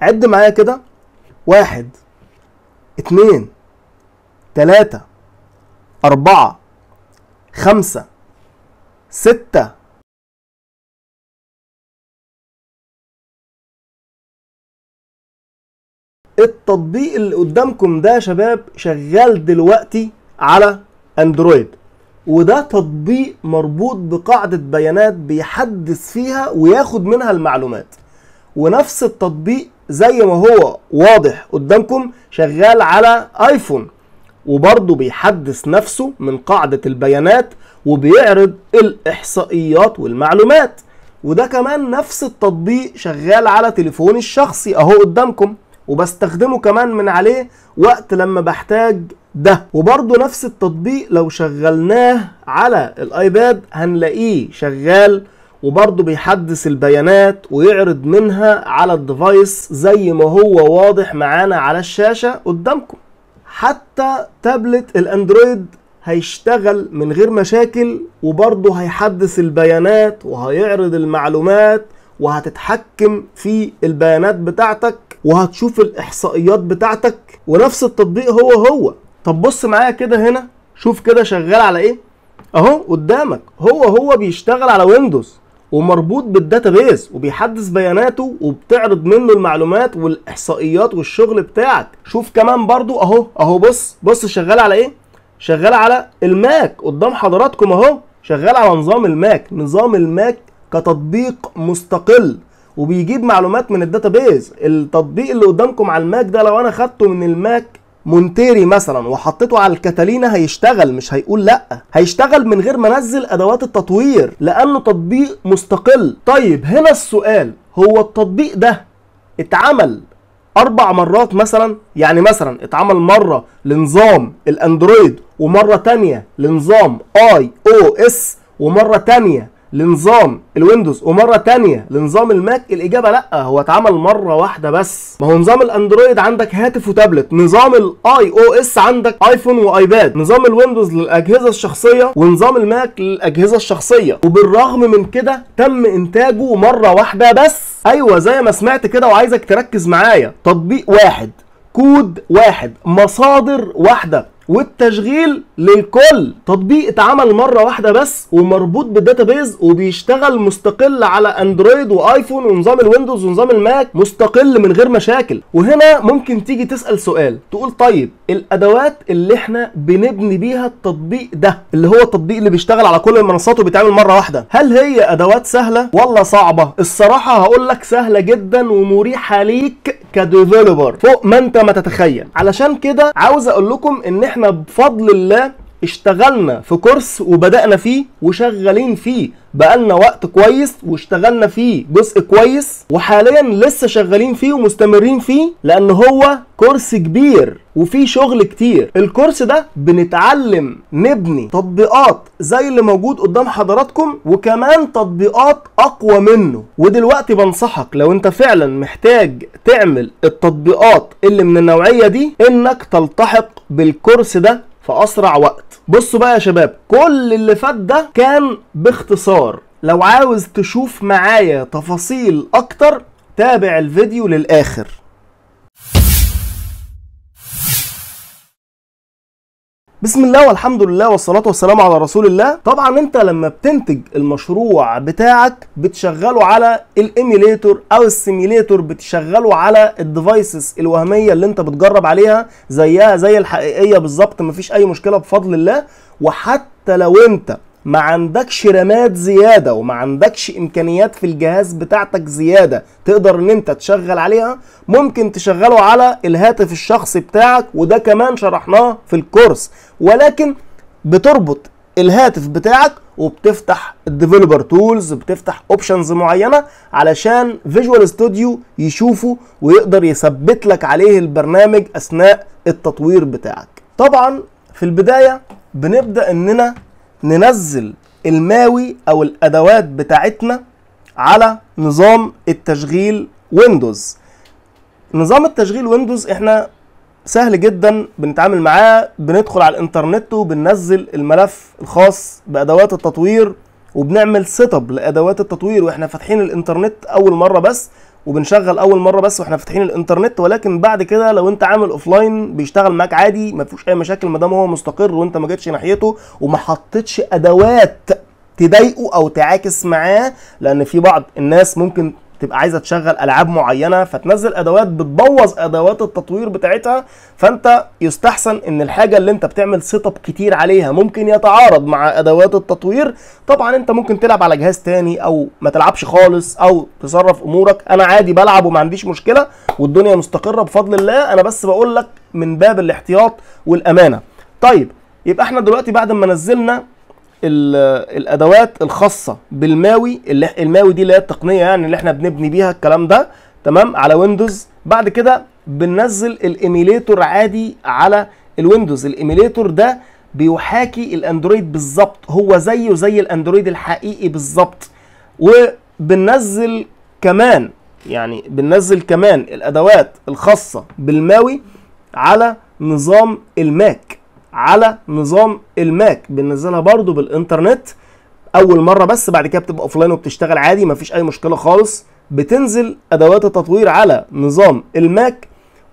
عد معايا كده واحد اتنين تلاتة أربعة خمسة ستة التطبيق اللي قدامكم ده يا شباب شغال دلوقتي على اندرويد وده تطبيق مربوط بقاعدة بيانات بيحدث فيها وياخد منها المعلومات ونفس التطبيق زي ما هو واضح قدامكم شغال على ايفون وبرضه بيحدث نفسه من قاعدة البيانات وبيعرض الإحصائيات والمعلومات وده كمان نفس التطبيق شغال على تليفوني الشخصي اهو قدامكم وبستخدمه كمان من عليه وقت لما بحتاج ده وبرضه نفس التطبيق لو شغلناه على الايباد هنلاقيه شغال وبرضه بيحدث البيانات ويعرض منها على الديفايس زي ما هو واضح معانا على الشاشة قدامكم حتى تابلت الاندرويد هيشتغل من غير مشاكل وبرضه هيحدث البيانات وهيعرض المعلومات وهتتحكم في البيانات بتاعتك وهتشوف الاحصائيات بتاعتك ونفس التطبيق هو هو طب بص معايا كده هنا شوف كده شغال على ايه اهو قدامك هو هو بيشتغل على ويندوز ومربوط بالداتابيز وبيحدث بياناته وبتعرض منه المعلومات والاحصائيات والشغل بتاعك شوف كمان برضو اهو اهو بص بص شغال على ايه شغال على الماك قدام حضراتكم اهو شغال على نظام الماك نظام الماك كتطبيق مستقل وبيجيب معلومات من الداتابيز التطبيق اللي قدامكم على الماك ده لو انا خدته من الماك مونتيري مثلا وحطيته على الكاتالينا هيشتغل مش هيقول لا هيشتغل من غير ما انزل ادوات التطوير لانه تطبيق مستقل طيب هنا السؤال هو التطبيق ده اتعمل اربع مرات مثلا يعني مثلا اتعمل مره لنظام الاندرويد ومره تانية لنظام اي او اس ومره تانية لنظام الويندوز ومره تانية لنظام الماك الاجابه لا هو اتعمل مره واحده بس ما هو نظام الاندرويد عندك هاتف وتابلت نظام الاي او اس عندك ايفون وايباد نظام الويندوز للاجهزه الشخصيه ونظام الماك للاجهزه الشخصيه وبالرغم من كده تم انتاجه مره واحده بس ايوه زي ما سمعت كده وعايزك تركز معايا تطبيق واحد كود واحد مصادر واحده والتشغيل للكل تطبيق اتعمل مره واحده بس ومربوط بالداتابيز وبيشتغل مستقل على اندرويد وايفون ونظام الويندوز ونظام الماك مستقل من غير مشاكل وهنا ممكن تيجي تسال سؤال تقول طيب الادوات اللي احنا بنبني بيها التطبيق ده اللي هو التطبيق اللي بيشتغل على كل المنصات وبيتعمل مره واحده هل هي ادوات سهله ولا صعبه الصراحه هقول لك سهله جدا ومريحه ليك كديفلوبر فوق ما انت ما تتخيل علشان كده عاوز اقول لكم ان احنا بفضل الله اشتغلنا في كورس وبدأنا فيه وشغالين فيه بقالنا وقت كويس واشتغلنا فيه جزء كويس وحاليا لسه شغالين فيه ومستمرين فيه لان هو كورس كبير وفيه شغل كتير الكورس ده بنتعلم نبني تطبيقات زي اللي موجود قدام حضراتكم وكمان تطبيقات اقوى منه ودلوقتي بنصحك لو انت فعلا محتاج تعمل التطبيقات اللي من النوعية دي انك تلتحق بالكورس ده في اسرع وقت بصوا بقى يا شباب كل اللي فات ده كان باختصار لو عاوز تشوف معايا تفاصيل اكتر تابع الفيديو للاخر بسم الله والحمد لله والصلاة والسلام على رسول الله طبعا انت لما بتنتج المشروع بتاعك بتشغله على الايميليتور او السيميليتور بتشغله على الديفايسز الوهمية اللي انت بتجرب عليها زيها زي الحقيقية بالظبط مفيش اي مشكلة بفضل الله وحتى لو انت ما عندكش رامات زياده وما عندكش امكانيات في الجهاز بتاعتك زياده تقدر ان انت تشغل عليها ممكن تشغله على الهاتف الشخصي بتاعك وده كمان شرحناه في الكورس ولكن بتربط الهاتف بتاعك وبتفتح الديفلوبر تولز بتفتح اوبشنز معينه علشان فيجوال ستوديو يشوفه ويقدر يثبت لك عليه البرنامج اثناء التطوير بتاعك طبعا في البدايه بنبدا اننا ننزل الماوي او الادوات بتاعتنا على نظام التشغيل ويندوز نظام التشغيل ويندوز احنا سهل جدا بنتعامل معاه بندخل على الانترنت وبننزل الملف الخاص بادوات التطوير وبنعمل سيت اب لادوات التطوير واحنا فاتحين الانترنت اول مره بس وبنشغل اول مره بس واحنا فاتحين الانترنت ولكن بعد كده لو انت عامل اوفلاين بيشتغل معاك عادي ما فيهوش اي مشاكل ما دام هو مستقر وانت ما جيتش ناحيته وما حطيتش ادوات تضايقه او تعاكس معاه لان في بعض الناس ممكن تبقى عايزه تشغل العاب معينه فتنزل ادوات بتبوظ ادوات التطوير بتاعتها فانت يستحسن ان الحاجه اللي انت بتعمل سيت اب كتير عليها ممكن يتعارض مع ادوات التطوير طبعا انت ممكن تلعب على جهاز تاني او ما تلعبش خالص او تصرف امورك انا عادي بلعب وما عنديش مشكله والدنيا مستقره بفضل الله انا بس بقول لك من باب الاحتياط والامانه طيب يبقى احنا دلوقتي بعد ما نزلنا ال- الادوات الخاصه بالماوي اللي الماوي دي اللي هي التقنيه يعني اللي احنا بنبني بيها الكلام ده تمام على ويندوز بعد كده بننزل الايميليتور عادي على الويندوز الايميليتور ده بيحاكي الاندرويد بالظبط هو زيه زي الاندرويد الحقيقي بالظبط وبننزل كمان يعني بننزل كمان الادوات الخاصه بالماوي على نظام الماك على نظام الماك بننزلها برضو بالانترنت اول مره بس بعد كده بتبقى اوفلاين وبتشتغل عادي مفيش اي مشكله خالص بتنزل ادوات التطوير على نظام الماك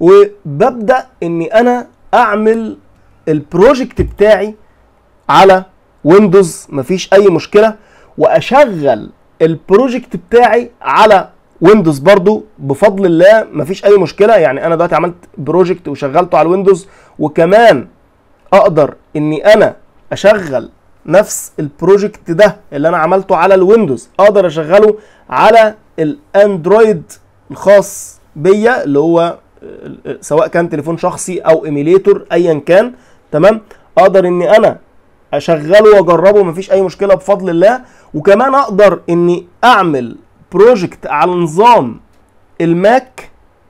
وببدا اني انا اعمل البروجكت بتاعي على ويندوز مفيش اي مشكله واشغل البروجكت بتاعي على ويندوز برضو بفضل الله مفيش اي مشكله يعني انا دلوقتي عملت بروجكت وشغلته على الويندوز وكمان اقدر اني انا اشغل نفس البروجكت ده اللي انا عملته على الويندوز اقدر اشغله على الاندرويد الخاص بيا اللي هو آه، سواء كان تليفون شخصي او ايميليتور ايا كان تمام اقدر اني انا اشغله واجربه مفيش اي مشكله بفضل الله وكمان اقدر اني اعمل بروجكت على نظام الماك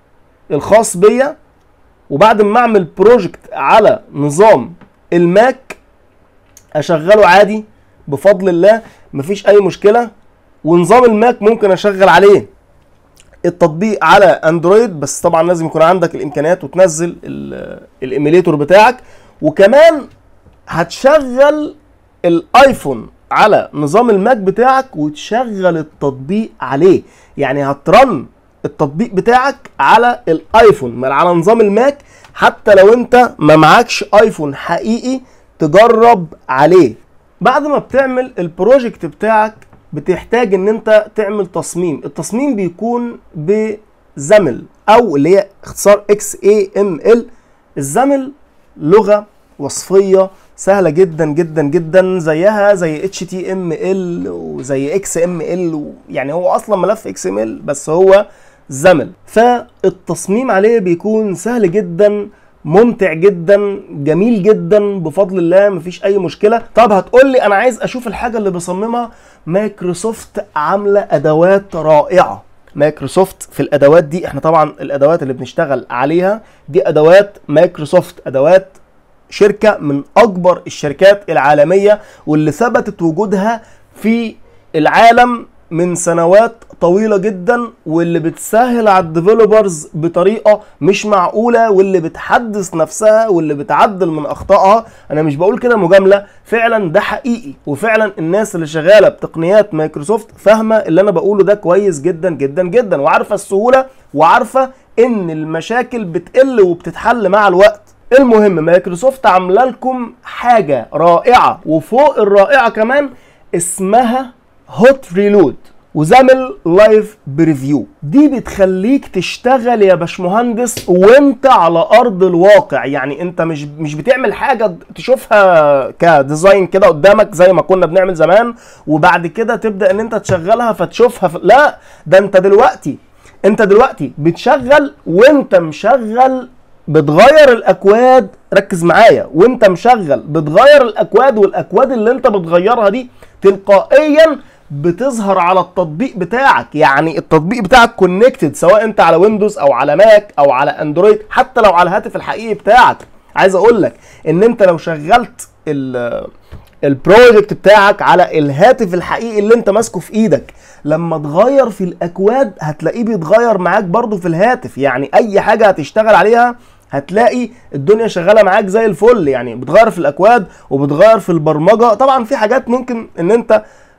الخاص بيا وبعد ما اعمل بروجكت على نظام الماك اشغله عادي بفضل الله مفيش اي مشكله ونظام الماك ممكن اشغل عليه التطبيق على اندرويد بس طبعا لازم يكون عندك الامكانيات وتنزل ال- الايميليتور بتاعك وكمان هتشغل الايفون على نظام الماك بتاعك وتشغل التطبيق عليه يعني هترن التطبيق بتاعك على الايفون ما على نظام الماك حتى لو انت ما معكش ايفون حقيقي تجرب عليه بعد ما بتعمل البروجكت بتاعك بتحتاج ان انت تعمل تصميم التصميم بيكون بزمل او اللي هي اختصار اكس اي ام ال الزمل لغه وصفيه سهله جدا جدا جدا زيها زي اتش تي ام ال وزي اكس ام ال يعني هو اصلا ملف اكس ام ال بس هو زمل فالتصميم عليه بيكون سهل جدا ممتع جدا جميل جدا بفضل الله مفيش اي مشكله طب هتقول لي انا عايز اشوف الحاجه اللي بصممها مايكروسوفت عامله ادوات رائعه مايكروسوفت في الادوات دي احنا طبعا الادوات اللي بنشتغل عليها دي ادوات مايكروسوفت ادوات شركه من اكبر الشركات العالميه واللي ثبتت وجودها في العالم من سنوات طويله جدا واللي بتسهل على الديفلوبرز بطريقه مش معقوله واللي بتحدث نفسها واللي بتعدل من اخطائها انا مش بقول كده مجامله فعلا ده حقيقي وفعلا الناس اللي شغاله بتقنيات مايكروسوفت فاهمه اللي انا بقوله ده كويس جدا جدا جدا وعارفه السهوله وعارفه ان المشاكل بتقل وبتتحل مع الوقت المهم مايكروسوفت عامله لكم حاجه رائعه وفوق الرائعه كمان اسمها هوت ريلود وزمل لايف بريفيو دي بتخليك تشتغل يا باشمهندس وانت على ارض الواقع يعني انت مش مش بتعمل حاجه تشوفها كديزاين كده قدامك زي ما كنا بنعمل زمان وبعد كده تبدا ان انت تشغلها فتشوفها ف... لا ده انت دلوقتي انت دلوقتي بتشغل وانت مشغل بتغير الاكواد ركز معايا وانت مشغل بتغير الاكواد والاكواد اللي انت بتغيرها دي تلقائيا بتظهر على التطبيق بتاعك يعني التطبيق بتاعك كونكتد سواء انت على ويندوز او على ماك او على اندرويد حتى لو على الهاتف الحقيقي بتاعك عايز اقول لك ان انت لو شغلت ال البروجكت بتاعك على الهاتف الحقيقي اللي انت ماسكه في ايدك لما تغير في الاكواد هتلاقيه بيتغير معاك برضو في الهاتف يعني اي حاجه هتشتغل عليها هتلاقي الدنيا شغاله معاك زي الفل يعني بتغير في الاكواد وبتغير في البرمجه طبعا في حاجات ممكن ان انت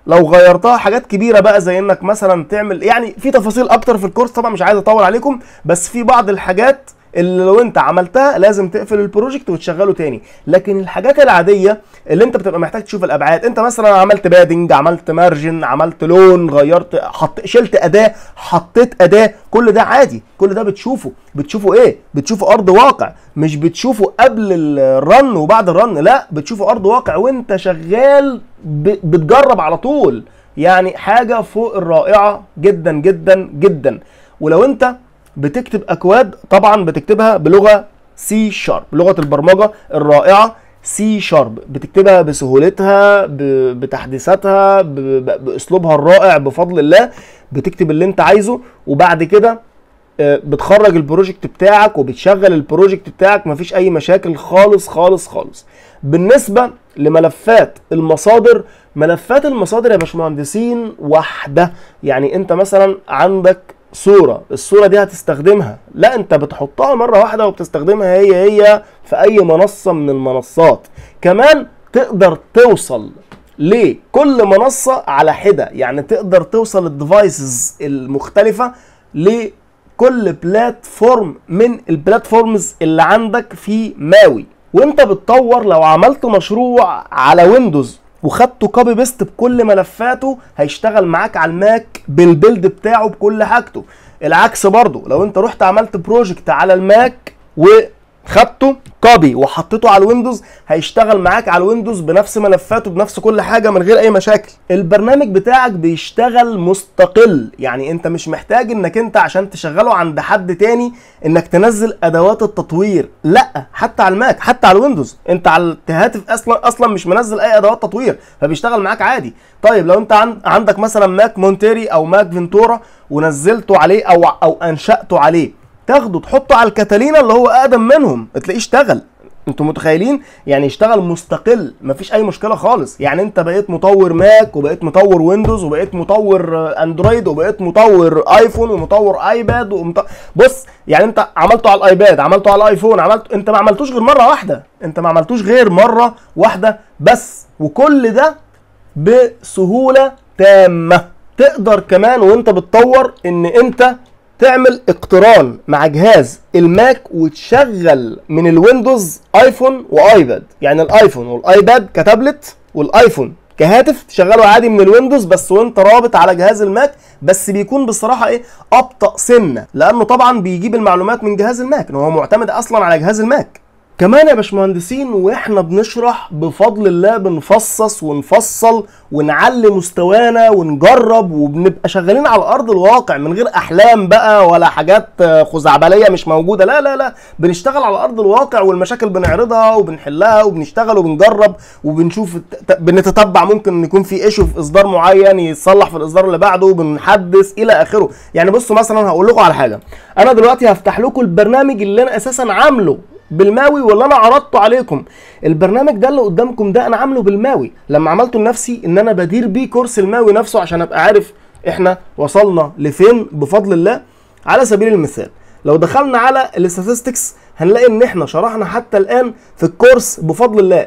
لو غيرتها حاجات كبيره بقى زي انك مثلا تعمل يعني في تفاصيل اكتر في الكورس طبعا مش عايز اطول عليكم بس في بعض الحاجات اللي لو انت عملتها لازم تقفل البروجكت وتشغله تاني لكن الحاجات العاديه اللي انت بتبقى محتاج تشوف الابعاد انت مثلا عملت بادنج عملت مارجن عملت لون غيرت حط شلت اداه حطيت اداه كل ده عادي كل ده بتشوفه بتشوفه ايه بتشوفه ارض واقع مش بتشوفه قبل الرن وبعد الرن لا بتشوفه ارض واقع وانت شغال ب- بتجرب على طول يعني حاجه فوق الرائعه جدا جدا جدا ولو انت بتكتب اكواد طبعا بتكتبها بلغه سي شارب لغه البرمجه الرائعه سي شارب بتكتبها بسهولتها ب- بتحديثاتها ب- ب- باسلوبها الرائع بفضل الله بتكتب اللي انت عايزه وبعد كده آه، بتخرج البروجكت بتاعك وبتشغل البروجكت بتاعك مفيش اي مشاكل خالص خالص خالص بالنسبه لملفات المصادر ملفات المصادر يا باشمهندسين واحده يعني انت مثلا عندك صوره الصوره دي هتستخدمها لا انت بتحطها مره واحده وبتستخدمها هي هي في اي منصه من المنصات كمان تقدر توصل لكل منصه على حده يعني تقدر توصل الديفايسز المختلفه لكل بلاتفورم من البلاتفورمز اللي عندك في ماوي وانت بتطور لو عملت مشروع على ويندوز وخدته كوبي بيست بكل ملفاته هيشتغل معاك على الماك بالبيلد بتاعه بكل حاجته العكس برضو لو انت رحت عملت بروجكت على الماك وخدته كوبي وحطيته على الويندوز هيشتغل معاك على الويندوز بنفس ملفاته بنفس كل حاجه من غير اي مشاكل البرنامج بتاعك بيشتغل مستقل يعني انت مش محتاج انك انت عشان تشغله عند حد تاني انك تنزل ادوات التطوير لا حتى على الماك حتى على الويندوز انت على الهاتف اصلا اصلا مش منزل اي ادوات تطوير فبيشتغل معاك عادي طيب لو انت عن- عندك مثلا ماك مونتيري او ماك فينتورا ونزلته عليه او او انشاته عليه تاخده تحطه على الكاتالينا اللي هو اقدم منهم تلاقيه اشتغل انتوا متخيلين يعني يشتغل مستقل مفيش اي مشكله خالص يعني انت بقيت مطور ماك وبقيت مطور ويندوز وبقيت مطور آه، اندرويد وبقيت مطور ايفون ومطور ايباد ومط... بص يعني انت عملته على الايباد عملته على الايفون عملت انت ما عملتوش غير مره واحده انت ما عملتوش غير مره واحده بس وكل ده بسهوله تامه تقدر كمان وانت بتطور ان انت تعمل اقتران مع جهاز الماك وتشغل من الويندوز ايفون وايباد يعني الايفون والايباد كتابلت والايفون كهاتف تشغله عادي من الويندوز بس وانت رابط على جهاز الماك بس بيكون بصراحه ايه ابطا سنه لانه طبعا بيجيب المعلومات من جهاز الماك ان هو معتمد اصلا على جهاز الماك كمان يا باشمهندسين واحنا بنشرح بفضل الله بنفصص ونفصل ونعلي مستوانا ونجرب وبنبقى شغالين على ارض الواقع من غير احلام بقى ولا حاجات آه، خزعبليه مش موجوده لا لا لا بنشتغل على ارض الواقع والمشاكل بنعرضها وبنحلها وبنشتغل وبنجرب وبنشوف الت- ت- بنتتبع ممكن يكون في ايشو في اصدار معين يتصلح في الاصدار اللي بعده وبنحدث الى اخره يعني بصوا مثلا هقول لكم على حاجه انا دلوقتي هفتح لكم البرنامج اللي انا اساسا عامله بالماوي واللي انا عرضته عليكم البرنامج ده اللي قدامكم ده انا عامله بالماوي لما عملته لنفسي ان انا بدير بيه كورس الماوي نفسه عشان ابقى عارف احنا وصلنا لفين بفضل الله على سبيل المثال لو دخلنا على الاستاتستكس هنلاقي ان احنا شرحنا حتى الان في الكورس بفضل الله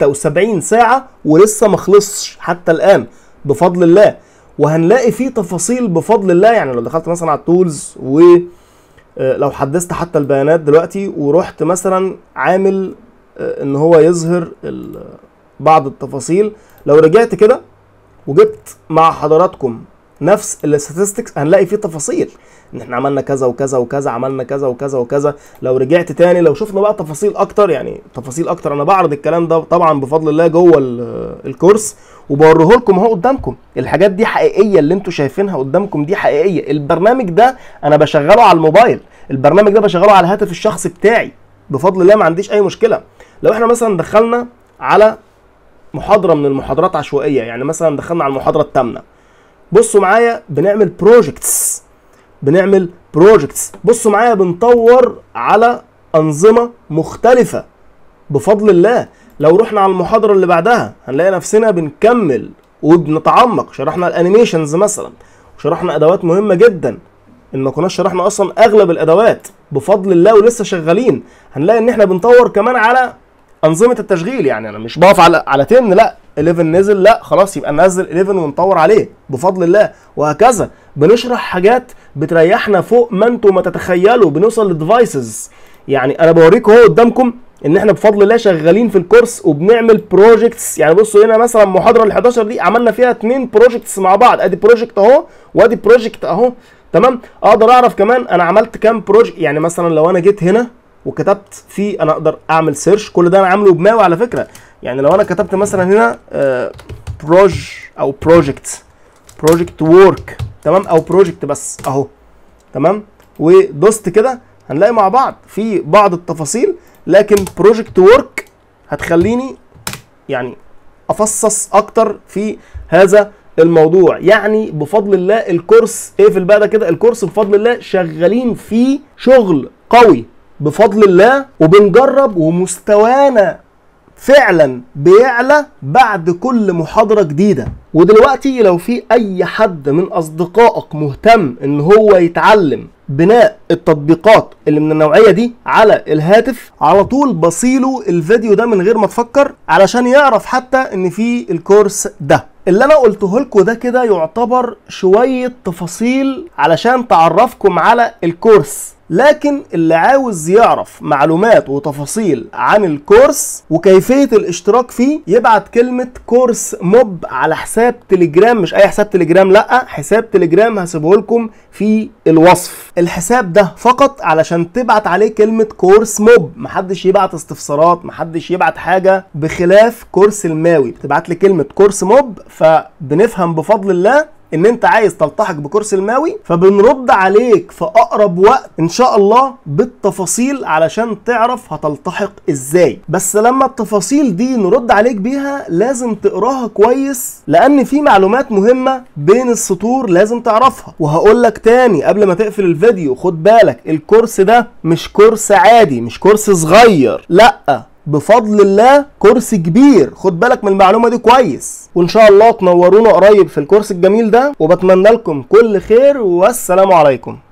76 ساعة ولسه ما خلصش حتى الان بفضل الله وهنلاقي فيه تفاصيل بفضل الله يعني لو دخلت مثلا على التولز و آه، لو حدثت حتى البيانات دلوقتي ورحت مثلا عامل آه، ان هو يظهر ال- بعض التفاصيل لو رجعت كده وجبت مع حضراتكم نفس الاستاتستكس هنلاقي فيه تفاصيل ان احنا عملنا كذا وكذا وكذا عملنا كذا وكذا وكذا لو رجعت تاني لو شفنا بقى تفاصيل اكتر يعني تفاصيل اكتر انا بعرض الكلام ده طبعا بفضل الله جوه ال- الكورس وبوريه لكم اهو قدامكم الحاجات دي حقيقيه اللي انتوا شايفينها قدامكم دي حقيقيه البرنامج ده انا بشغله على الموبايل البرنامج ده بشغله على الهاتف الشخصي بتاعي بفضل الله ما عنديش اي مشكله لو احنا مثلا دخلنا على محاضره من المحاضرات عشوائيه يعني مثلا دخلنا على المحاضره الثامنه بصوا معايا بنعمل بروجكتس بنعمل بروجكتس بصوا معايا بنطور على انظمه مختلفه بفضل الله لو رحنا على المحاضره اللي بعدها هنلاقي نفسنا بنكمل وبنتعمق شرحنا الانيميشنز مثلا وشرحنا ادوات مهمه جدا ان ما كناش شرحنا اصلا اغلب الادوات بفضل الله ولسه شغالين هنلاقي ان احنا بنطور كمان على انظمه التشغيل يعني انا مش بقف على على تن لا 11 نزل لا خلاص يبقى ننزل 11 ونطور عليه بفضل الله وهكذا بنشرح حاجات بتريحنا فوق ما انتم ما تتخيلوا بنوصل لديفايسز يعني انا بوريكم اهو قدامكم ان احنا بفضل الله شغالين في الكورس وبنعمل بروجكتس يعني بصوا هنا مثلا المحاضره ال 11 دي عملنا فيها اتنين بروجكتس مع بعض ادي بروجكت اهو وادي بروجكت اهو تمام اقدر اعرف كمان انا عملت كام بروجكت يعني مثلا لو انا جيت هنا وكتبت فيه انا اقدر اعمل سيرش كل ده انا عامله بماوي على فكره يعني لو انا كتبت مثلا هنا بروج او بروجكت بروجكت وورك تمام او بروجكت بس اهو تمام ودوست كده هنلاقي مع بعض في بعض التفاصيل لكن بروجكت وورك هتخليني يعني افصص اكتر في هذا الموضوع يعني بفضل الله الكورس ايه في البقى ده كده الكورس بفضل الله شغالين فيه شغل قوي بفضل الله وبنجرب ومستوانا فعلا بيعلى بعد كل محاضرة جديدة ودلوقتي لو في اي حد من اصدقائك مهتم ان هو يتعلم بناء التطبيقات اللي من النوعية دي على الهاتف على طول بصيله الفيديو ده من غير ما تفكر علشان يعرف حتى ان في الكورس ده اللي انا قلته لكم ده كده يعتبر شوية تفاصيل علشان تعرفكم على الكورس لكن اللي عاوز يعرف معلومات وتفاصيل عن الكورس وكيفية الاشتراك فيه يبعت كلمة كورس موب على حساب تليجرام مش اي حساب تليجرام لا حساب تليجرام هسيبه لكم في الوصف الحساب ده فقط علشان تبعت عليه كلمة كورس موب محدش يبعت استفسارات محدش يبعت حاجة بخلاف كورس الماوي بتبعت لي كلمة كورس موب فبنفهم بفضل الله ان انت عايز تلتحق بكورس الماوي فبنرد عليك في اقرب وقت ان شاء الله بالتفاصيل علشان تعرف هتلتحق ازاي بس لما التفاصيل دي نرد عليك بيها لازم تقراها كويس لان في معلومات مهمة بين السطور لازم تعرفها وهقول لك تاني قبل ما تقفل الفيديو خد بالك الكورس ده مش كورس عادي مش كورس صغير لا بفضل الله كورس كبير خد بالك من المعلومه دي كويس وان شاء الله تنورونا قريب في الكورس الجميل ده وبتمنى لكم كل خير والسلام عليكم